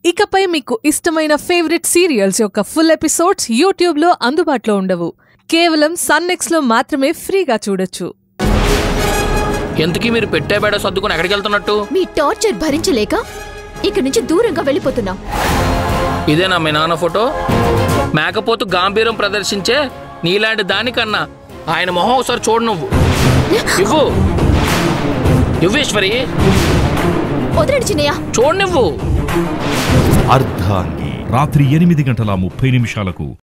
ఇకపై మీకు ఇష్టమైన ఫేవరెట్ సీరియల్స్ యొక్క ఫుల్ ఎపిసోడ్స్ యూట్యూబ్లో అందుబాటులో ఉండవు కేవలం సన్నెక్స్లో మాత్రమే ఫ్రీగా చూడొచ్చు ఎంతకీ మీరు పెట్టే బేడ సర్దుకుని ఎక్కడికి వెళ్తున్నట్టు మీ టార్చర్ భరించలేక ఇక్కడి నుంచి దూరంగా వెళ్ళిపోతున్నాం ఇదేనా మీ నాన్న ఫోటో మేకపోతు గాంభీర్యం ప్రదర్శించే నీలాంటి దానికన్నా ఆయన మొహం ఒకసారి చూడు నువ్వు ఇవ్వు ఇవ్వు ఈశ్వరి వదిలేడు చిన్నయ్య చూడు నువ్వు అర్ధాంగి రాత్రి ఎనిమిది గంటల ముప్పై నిమిషాలకు